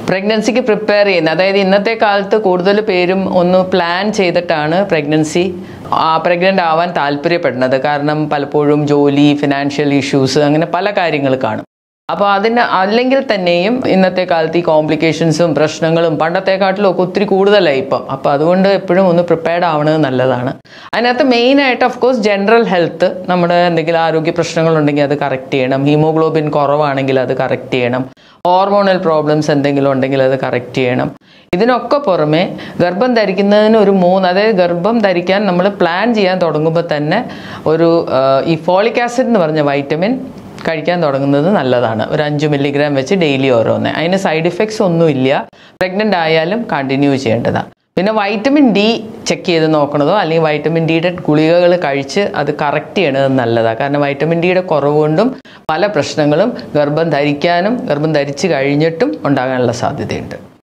പ്രഗ്നൻസിക്ക് prepare ചെയ്യുന്നത് അതായത് ഇന്നത്തെ കാലത്ത് കൂടുതൽ പേരും ഒന്ന് പ്ലാൻ ചെയ്തിട്ടാണ് പ്രഗ്നൻസി പ്രഗ്നൻ്റ് ആവാൻ താല്പര്യപ്പെടുന്നത് കാരണം പലപ്പോഴും ജോലി ഫിനാൻഷ്യൽ ഇഷ്യൂസ് അങ്ങനെ പല കാര്യങ്ങൾ കാണും അപ്പോൾ അതിന് അല്ലെങ്കിൽ തന്നെയും ഇന്നത്തെ കാലത്ത് ഈ കോംപ്ലിക്കേഷൻസും പ്രശ്നങ്ങളും പണ്ടത്തെക്കാട്ടിലും ഒക്കെ ഒത്തിരി കൂടുതലായി ഇപ്പം അപ്പോൾ അതുകൊണ്ട് എപ്പോഴും ഒന്ന് പ്രിപ്പയർഡ് ആവണത് നല്ലതാണ് അതിനകത്ത് മെയിനായിട്ട് ഓഫ് കോഴ്സ് ജനറൽ ഹെൽത്ത് നമ്മുടെ എന്തെങ്കിലും ആരോഗ്യ പ്രശ്നങ്ങളുണ്ടെങ്കിൽ അത് കറക്റ്റ് ചെയ്യണം ഹീമോഗ്ലോബിൻ കുറവാണെങ്കിൽ അത് കറക്റ്റ് ചെയ്യണം ഹോർമോണൽ പ്രോബ്ലംസ് എന്തെങ്കിലും ഉണ്ടെങ്കിൽ അത് കറക്റ്റ് ചെയ്യണം ഇതിനൊക്കെ പുറമെ ഗർഭം ധരിക്കുന്നതിന് ഒരു മൂന്ന് അതായത് ഗർഭം ധരിക്കാൻ നമ്മൾ പ്ലാൻ ചെയ്യാൻ തുടങ്ങുമ്പോൾ തന്നെ ഒരു ആ, ഈ ഫോളിക് ആസിഡ് എന്ന് പറഞ്ഞ വൈറ്റമിൻ കഴിക്കാൻ തുടങ്ങുന്നത് നല്ലതാണ് ഒരു അഞ്ച് മില്ലിഗ്രാം വെച്ച് ഡെയിലി ഓരോന്ന് അതിന് സൈഡ് ഇഫക്ട്സ് ഒന്നുമില്ല പ്രഗ്നൻ്റ് ആയാലും കണ്ടിന്യൂ ചെയ്യേണ്ടതാണ് പിന്നെ വൈറ്റമിൻ ഡി ചെക്ക് ചെയ്ത് നോക്കണതോ അല്ലെങ്കിൽ വൈറ്റമിൻ ഡിയുടെ ഗുളികകൾ കഴിച്ച് അത് കറക്റ്റ് ചെയ്യണത് നല്ലതാണ് കാരണം വൈറ്റമിൻ ഡിയുടെ കുറവ് കൊണ്ടും പല പ്രശ്നങ്ങളും ഗർഭം ധരിക്കാനും ഗർഭം ധരിച്ചു കഴിഞ്ഞിട്ടും ഉണ്ടാകാനുള്ള സാധ്യതയുണ്ട്